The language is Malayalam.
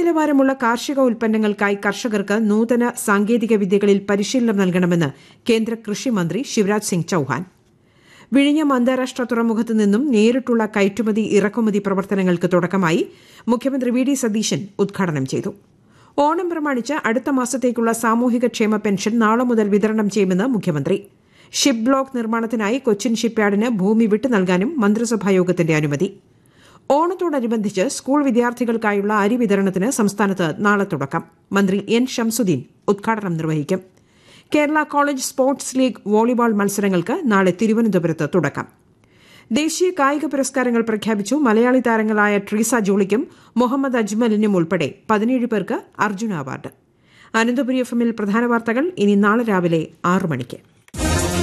ഗുണനിലവാരമുള്ള കാർഷിക ഉൽപ്പന്നങ്ങൾക്കായി കർഷകർക്ക് നൂതന സാങ്കേതിക വിദ്യകളിൽ പരിശീലനം നൽകണമെന്ന് കേന്ദ്ര കൃഷി മന്ത്രി ശിവരാജ് സിംഗ് ചൌഹാൻ വിഴിഞ്ഞം അന്താരാഷ്ട്ര തുറമുഖത്ത് നിന്നും നേരിട്ടുള്ള കയറ്റുമതി ഇറക്കുമതി പ്രവർത്തനങ്ങൾക്ക് തുടക്കമായി മുഖ്യമന്ത്രി വി ഡി സതീശൻ ഉദ്ഘാടനം ചെയ്തു ഓണം പ്രമാണിച്ച് അടുത്ത മാസത്തേക്കുള്ള സാമൂഹിക ക്ഷേമ പെൻഷൻ നാളെ മുതൽ വിതരണം ചെയ്യുമെന്ന് മുഖ്യമന്ത്രി ഷിപ്പ് ബ്ലോക്ക് നിർമ്മാണത്തിനായി കൊച്ചിൻ ഷിപ്പ്യാർഡിന് ഭൂമി വിട്ടു നൽകാനും മന്ത്രിസഭായോഗത്തിന്റെ അനുമതി ഓണത്തോടനുബന്ധിച്ച് സ്കൂൾ വിദ്യാർത്ഥികൾക്കായുള്ള അരി വിതരണത്തിന് സംസ്ഥാനത്ത് നാളെ തുടക്കം മന്ത്രി എൻ ഷംസുദ്ദീൻ ഉദ്ഘാടനം നിർവഹിക്കും Kerala college sports league volleyball മത്സരങ്ങൾക്ക് നാളെ തിരുവനന്തപുരത്ത് തുടക്കം ദേശീയ കായിക പുരസ്കാരങ്ങൾ പ്രഖ്യാപിച്ചു മലയാളി താരങ്ങളായ ട്രീസ ജോളിക്കും മുഹമ്മദ് അജ്മലിനും ഉൾപ്പെടെ പതിനേഴ് പേർക്ക് അർജുന അവാർഡ് അനന്തപുരി എഫ് എമ്മിൽ പ്രധാന വാർത്തകൾ ഇനി നാളെ രാവിലെ ആറു മണിക്ക്